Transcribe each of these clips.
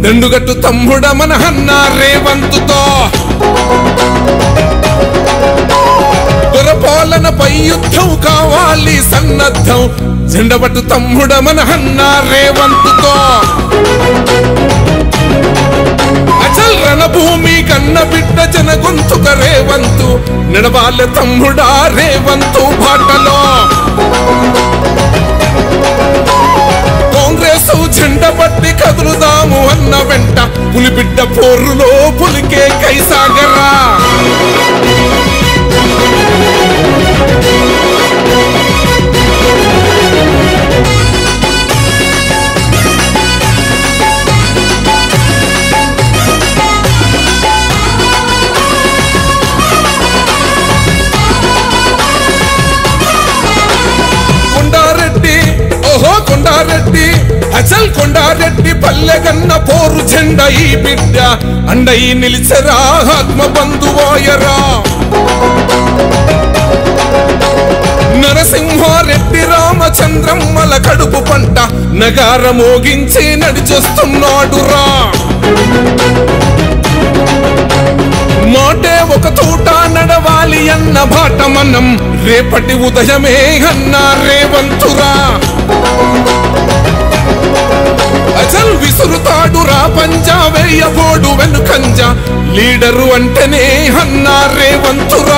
దండుగట్టు తమ్ముడ మన అన్న రేవంతుతో దొరపాలనపై యుద్ధం కావాలి సన్నద్ధం జెండబట్టు తమ్ముడ మన అన్న రేవంతుతో అచల్ రణభూమి కన్న బిడ్డ జన గొంతుక రేవంతు నడవాల తమ్ముడా రేవంతు బాటలో కాంగ్రెస్ జెండ పట్టి కదులుదాము అన్న వెంట పులిబిడ్డ పోరులో పులికే కైసాగరా కొండారెడ్డి ఓహో కొండారెడ్డి అచల్ కొండారెడ్డి పల్లెగన్న పోరు జెండ ఈ బిడ్డ అండయి నిలిచరా ఆత్మ బంధువాయరా నరసింహారెడ్డి రామచంద్రమ్మల కడుపు పంట నగార మోగించి నడిచొస్తున్నాడురా మాటే ఒక తూట నడవాలి అన్న బాట మనం రేపటి ఉదయమే అన్న రేవంతురా అజల్ విసురుతాడు రా పంజా వేయబోడు వెనుకంజ లీడరు అంటేనే అన్న రేవంతురా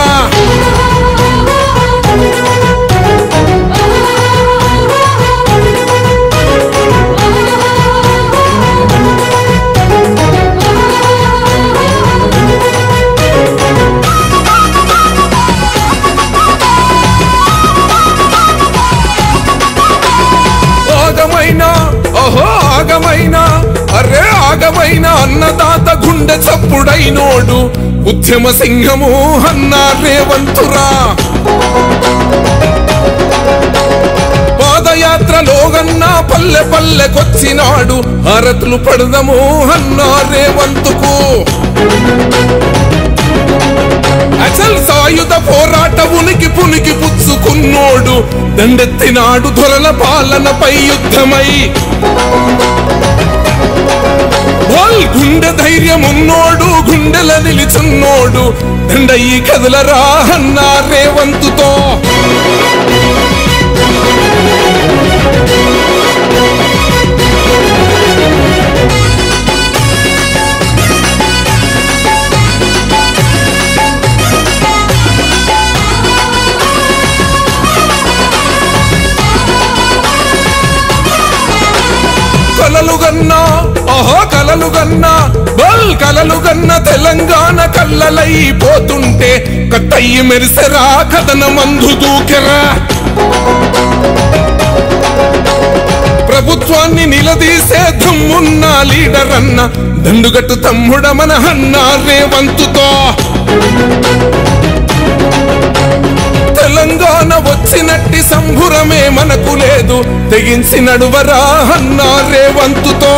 ఆగమైన ఓహో ఆగమైన అరే ఆగమైన అన్నదాత గుండె చప్పుడైనోడు ఉద్యమ సింహము అన్న రేవంతురా పాదయాత్రలో గన్న పల్లె పల్లెకొచ్చినాడు హారతులు పడదము అన్న రేవంతుకు అచల్ సాయుధ పోరాట ఉనికి పునికి పుచ్చుకున్నోడు దండెత్తినాడు దొరల పాలనపై యుద్ధమై వాల్ గుండె ధైర్యం ఉన్నోడు గుండెల నిలిచున్నోడు దండయి కదలరా అన్న రేవంతుతో కలలుగన్నా ఆహా కలలుగన్నా బల్ కలలుగన్న తెలంగాణ కళ్ళలైపోతుంటే కట్టయ్యి మెరిసెరా కథన మందు దూకెరా ప్రభుత్వాన్ని నిలదీసే దమ్మున్న లీడర్ అన్న దండుగట్టు తమ్ముడ మన అన్న రేవంతుతో తెలంగాణ వచ్చినట్టి సంభురమే మనకు లేదు తెగించి నడువరా అన్న రేవంతుతో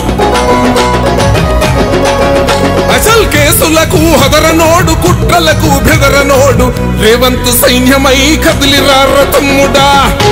అసల్ కేసులకు హదరనోడు కుట్రలకు బెదరనోడు రేవంతు సైన్యమై కదిలిరా రతమ్ముడా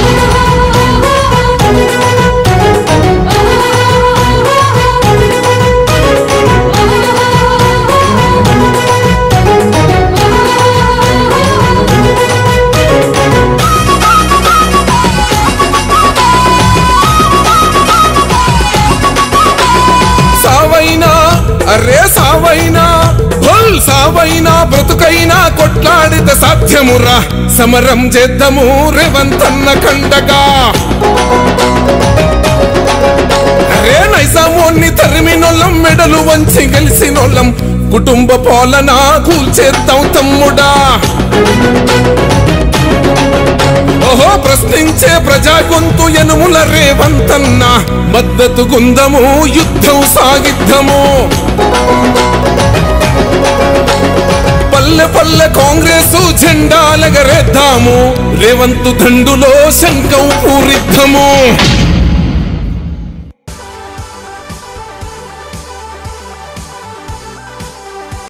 సావైనా అరే సావైనా బోల్ సావైనా బ్రతుకైనా కొట్లాడితే సాధ్యమురా సమరం చేద్దాము రేవంతన్న కండగా అరే నైసామోన్ని తరిమినొల్లం మెడలు వంచి గెలిసినోళ్ళం కుటుంబ పాలన కూల్చేద్దాం తమ్ముడా ఓహో ప్రశ్నించే ప్రజా గొంతు ఎనుముల రేవంతన్న మద్దతు గుందము యుద్ధం సాగిద్దము పల్లె పల్లె కాంగ్రెస్ జెండాలగరేద్దాము రేవంతు దండులో శంఖం పూరిద్దము